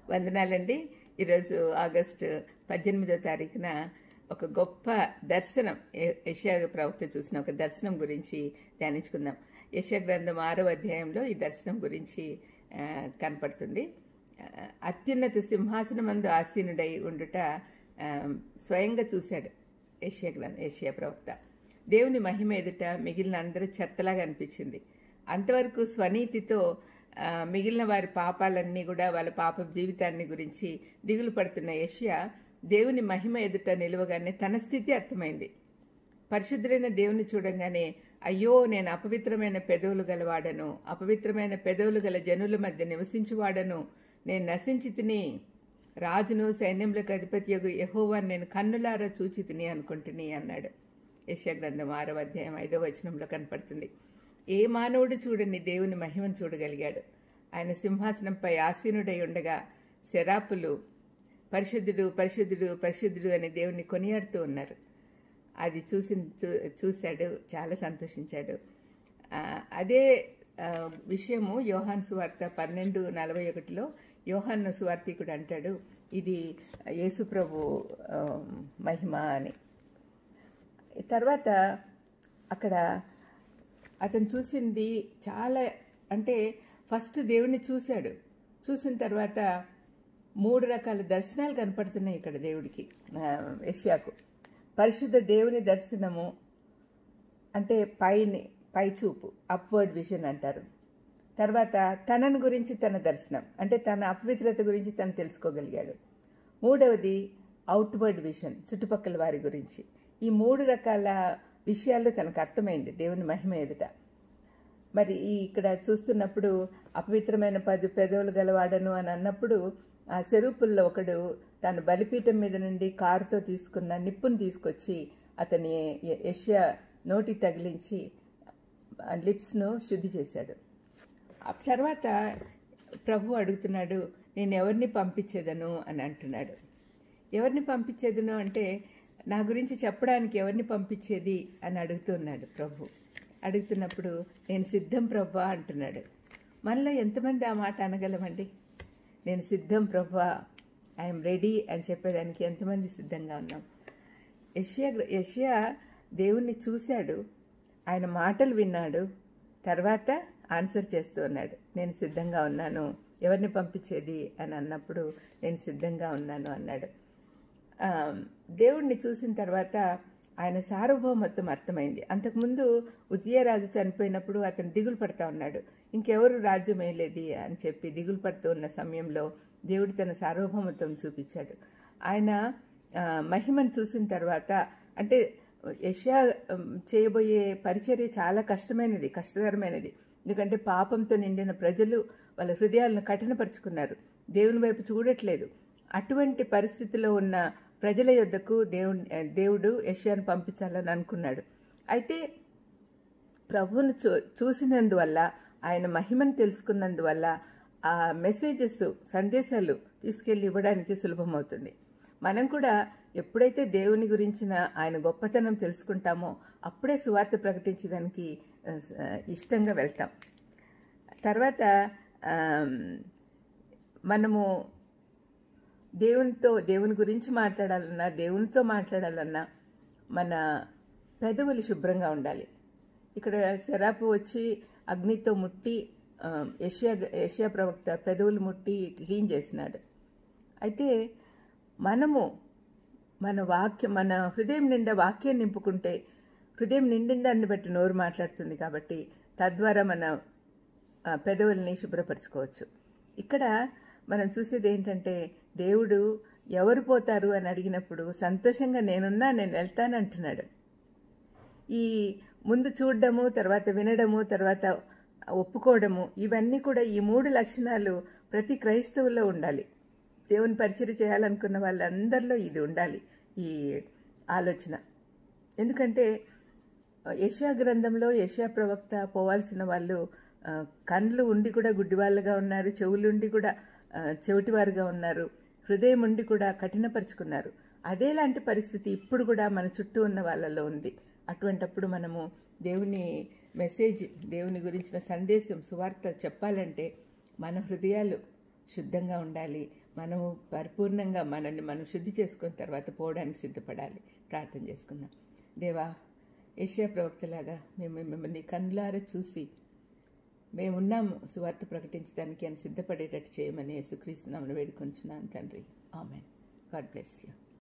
వందనాలండి ఈరోజు ఆగస్టు పద్దెనిమిదో తారీఖున ఒక గొప్ప దర్శనం ఏ- యెషయా ప్రవక్త చూసిన ఒక దర్శనం గురించి ధ్యానించుకుందాం యెషయా గ్రంథం ఆరో అధ్యాయంలో ఈ దర్శనం గురించి ఆ, కనపడుతుంది ఆ, అత్యున్నత సింహాసనమందు ఆసీనుడై ఉండుట ఆ, స్వయంగా చూశాడు యెషయా గ్రంథ యెషయా ప్రవక్త దేవుని మహిమ ఎదుట మిగిలిన అందరూ చెత్తలాగా అనిపించింది అంతవరకు స్వనీతితో ఆ, మిగిలిన వారి పాపాలన్నీ కూడా వాళ్ళ పాప జీవితాన్ని గురించి దిగులు పడుతున్న యష్యా దేవుని మహిమ ఎదుట నిలవగానే తన స్థితి అర్థమైంది పరిశుద్ధులైన దేవుని చూడంగానే అయ్యో నేను అపవిత్రమైన పెదవులు గలవాడను అపవిత్రమైన పెదవులు గల జనుల మధ్య నివసించువాడను నేను నశించి తిని రాజును సైన్యములకు అధిపతి యొక్క యహోవాన్ని నేను కన్నులారా చూచి తిని అనుకుంటుని అన్నాడు యెషయా గ్రంథం ఆరవ అధ్యాయం ఐదవ వచనంలో కనపడుతుంది ఏ మానవుడు చూడని దేవుని మహిమను చూడగలిగాడు ఆయన సింహాసనంపై ఆసీనుడై ఉండగా శరాపులు పరిశుద్ధుడు పరిశుద్ధుడు పరిశుద్ధుడు అని దేవుణ్ణి కొనియాడుతూ ఉన్నారు అది చూసి చూ- చూశాడు చాలా సంతోషించాడు ఆ, అదే ఆ, విషయము యోహాన్ సువార్త పన్నెండు నలభై ఒకటిలో యోహాన్ సువార్తికుడు అంటాడు ఇది యేసుప్రభు ఆ, మహిమ అని తర్వాత అక్కడ అతను చూసింది చాలా అంటే ఫస్ట్ దేవుణ్ణి చూశాడు చూసిన తర్వాత మూడు రకాల దర్శనాలు కనపడుతున్నాయి ఇక్కడ దేవుడికి ఆ, యెషయాకు పరిశుద్ధ దేవుని దర్శనము అంటే పైని పై చూపు అప్వర్డ్ విజన్ అంటారు తర్వాత తనను గురించి తన దర్శనం అంటే తన అపవిత్రత గురించి తను తెలుసుకోగలిగాడు మూడవది అవుట్వర్డ్ విజన్ చుట్టుపక్కల వారి గురించి ఈ మూడు రకాల విషయాలు తనకు అర్థమైంది దేవుని మహిమ ఎదుట మరి ఈ ఇక్కడ చూస్తున్నప్పుడు అపవిత్రమైన పది పెదవులు గలవాడను అని అన్నప్పుడు ఆ సెరూపుల్లో ఒకడు తను బలిపీఠం మీద నుండి కారుతో తీసుకున్న నిప్పును తీసుకొచ్చి అతని య- యెషయా నోటి తగిలించి ఆ లిప్స్ను శుద్ధి చేశాడు ఆ తర్వాత ప్రభు అడుగుతున్నాడు నేను ఎవరిని పంపించేదను అని అంటున్నాడు ఎవరిని పంపించేదను అంటే నా గురించి చెప్పడానికి ఎవరిని పంపించేది అని అడుగుతున్నాడు ప్రభు అడుగుతున్నప్పుడు నేను సిద్ధం ప్రభా అంటున్నాడు మనలో ఎంతమంది ఆ మాట అనగలమండి నేను సిద్ధం ప్రభా ఐఎమ్ రెడీ అని చెప్పేదానికి ఎంతమంది సిద్ధంగా ఉన్నాం యష్యా యష్యా దేవుణ్ణి చూశాడు ఆయన మాటలు విన్నాడు తర్వాత ఆన్సర్ చేస్తూ ఉన్నాడు నేను సిద్ధంగా ఉన్నాను ఎవరిని పంపించేది అని అన్నప్పుడు నేను సిద్ధంగా ఉన్నాను అన్నాడు ఆ, దేవుణ్ణి చూసిన తర్వాత ఆయన సార్వభౌమత్వం అర్థమైంది అంతకుముందు ఉజియరాజు చనిపోయినప్పుడు అతను దిగులు పడతా ఉన్నాడు ఇంకెవరు రాజ్యం వేయలేది అని చెప్పి దిగులు పడుతూ ఉన్న సమయంలో దేవుడు తన సార్వభౌమత్వం చూపించాడు ఆయన ఆ, మహిమను చూసిన తర్వాత అంటే యష్యా ఉమ్, చేయబోయే పరిచర్య చాలా కష్టమైనది కష్టతరమైనది ఎందుకంటే పాపంతో నిండిన ప్రజలు వాళ్ళ హృదయాలను కఠినపరుచుకున్నారు దేవుని వైపు చూడట్లేదు అటువంటి పరిస్థితిలో ఉన్న ప్రజల యొద్దకు దేవుని దేవుడు యష్యాను పంపించాలని అనుకున్నాడు అయితే ప్రభువును చూ చూసినందువల్ల ఆయన మహిమను తెలుసుకున్నందువల్ల ఆ మెసేజెస్ సందేశాలు తీసుకెళ్ళి ఇవ్వడానికి సులభమవుతుంది మనం కూడా ఎప్పుడైతే దేవుని గురించిన ఆయన గొప్పతనం తెలుసుకుంటామో అప్పుడే సువార్త ప్రకటించడానికి ఆ, స- ఇష్టంగా వెళ్తాం తర్వాత ఆమ్, మనము దేవునితో దేవుని గురించి మాట్లాడాలన్నా దేవునితో మాట్లాడాలన్నా మన పెదవులు శుభ్రంగా ఉండాలి ఇక్కడ శరాపు వచ్చి అగ్నితో ముట్టి ఆ, యెషయా యెషయా ప్రవక్త పెదవులు ముట్టి క్లీన్ చేసినాడు అయితే మనము మన వాక్యం మన హృదయం నిండా వాక్యం నింపుకుంటే హృదయం నిండిన దాన్ని బట్టి నోరు మాట్లాడుతుంది కాబట్టి తద్వారా మన ఆ, పెదవుల్ని శుభ్రపరచుకోవచ్చు ఇక్కడ మనం చూసేది ఏంటంటే దేవుడు ఎవరు పోతారు అని అడిగినప్పుడు సంతోషంగా నేనున్నా నేను వెళ్తాను అంటున్నాడు ఈ ముందు చూడడము తర్వాత వినడము తర్వాత ఒప్పుకోవడము ఇవన్నీ కూడా ఈ మూడు లక్షణాలు ప్రతి క్రైస్తవుల్లో ఉండాలి దేవుని పరిచయం చేయాలనుకున్న వాళ్ళందరిలో ఇది ఉండాలి ఈ ఆలోచన ఎందుకంటే యశా గ్రంథంలో యశా ప్రవక్త పోవాల్సిన వాళ్ళు ఆ, కండ్లు ఉండి కూడా గుడ్డివాళ్ళుగా ఉన్నారు చెవులుండి కూడా ఆ, చెవిటివారుగా ఉన్నారు హృదయం ఉండి కూడా కఠినపరుచుకున్నారు అదేలాంటి పరిస్థితి ఇప్పుడు కూడా మన చుట్టూ ఉన్న వాళ్ళలో ఉంది అటువంటప్పుడు మనము దేవుని మెసేజ్ దేవుని గురించిన సందేశం సువార్త చెప్పాలంటే మన హృదయాలు శుద్ధంగా ఉండాలి మనము పరిపూర్ణంగా మనల్ని మనం శుద్ధి చేసుకున్న తర్వాత పోవడానికి సిద్ధపడాలి ప్రార్థన చేసుకుందాం దేవా ఏషియా ప్రవక్తలాగా మేము మిమ్మల్ని కన్నులారా చూసి మేమున్నాము సువార్త ప్రకటించడానికి అని సిద్ధపడేటట్టు చేయమని యేసుక్రీస్తు నామను వేడుకొంచున్నాను తండ్రి ఆమెన్ గాడ్ బ్లెస్ యూ